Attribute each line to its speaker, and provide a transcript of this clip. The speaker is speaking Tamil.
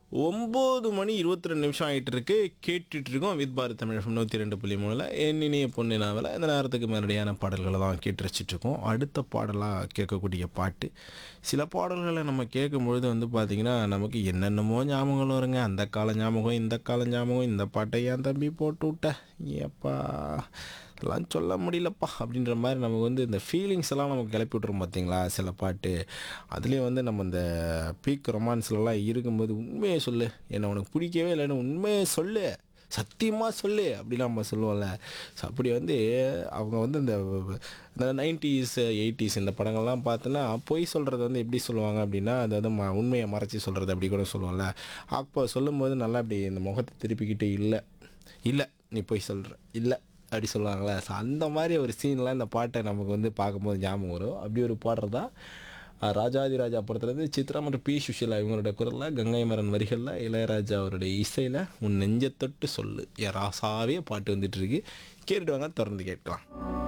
Speaker 1: ஒம்பது மணி இருபத்தி ரெண்டு நிமிஷம் ஆகிட்டு இருக்கு கேட்டுட்டு இருக்கோம் வித் பாரத் தமிழ் நூற்றி ரெண்டு புள்ளி மூணில் என் இனிய பொண்ணு நாவல இந்த நேரத்துக்கு மேலடியான பாடல்களை தான் கேட்டு ரசிச்சுட்டு இருக்கோம் அடுத்த பாடலாக கேட்கக்கூடிய பாட்டு சில பாடல்களை நம்ம கேட்கும் பொழுது வந்து பார்த்திங்கன்னா நமக்கு என்னென்னமோ ஞாபகங்கள் வருங்க அந்த கால ஞாபகம் இந்த கால ஞாபகம் இந்த பாட்டை ஏன் தம்பி போட்டு விட்ட ஏப்பா அதெல்லாம் சொல்ல முடியலப்பா அப்படின்ற மாதிரி நமக்கு வந்து இந்த ஃபீலிங்ஸ் எல்லாம் நமக்கு கிளப்பி விட்ரும் பார்த்தீங்களா சில பாட்டு அதுலேயும் வந்து நம்ம இந்த பீக் ரொமான்ஸ்லலாம் இருக்கும்போது உண்மையை சொல்லு என்ன உனக்கு பிடிக்கவே இல்லைன்னு உண்மையை சொல்லு சத்தியமாக சொல்லு அப்படிலாம் நம்ம சொல்லுவோம்ல ஸோ அப்படி வந்து அவங்க வந்து இந்த இந்த நைன்டிஸ் எயிட்டிஸ் இந்த படங்கள்லாம் பார்த்தோன்னா பொய் சொல்கிறது வந்து எப்படி சொல்லுவாங்க அப்படின்னா அது வந்து ம உண்மையை மறைச்சி சொல்கிறது அப்படி கூட சொல்லுவோம்ல அப்போ சொல்லும்போது நல்லா அப்படி இந்த முகத்தை திருப்பிக்கிட்டு இல்லை இல்லை நீ பொய் சொல்கிற இல்லை அப்படி சொல்லுவாங்களே ஸோ அந்த மாதிரி ஒரு சீன்லாம் இந்த பாட்டை நமக்கு வந்து பார்க்கும்போது ஞாபகம் வரும் அப்படி ஒரு பாடுறது தான் ராஜாதிராஜா படத்துலேருந்து சித்ரா மற்றும் பி சுஷிலா இவங்களோட குரலில் கங்கை மரன் வரிகளில் இளையராஜா அவருடைய இசையில் உன் நெஞ்சத்தொட்டு சொல்லு என் ராசாவே பாட்டு வந்துட்டு இருக்கு கேட்டுட்டு வாங்க தொடர்ந்து கேட்கலாம்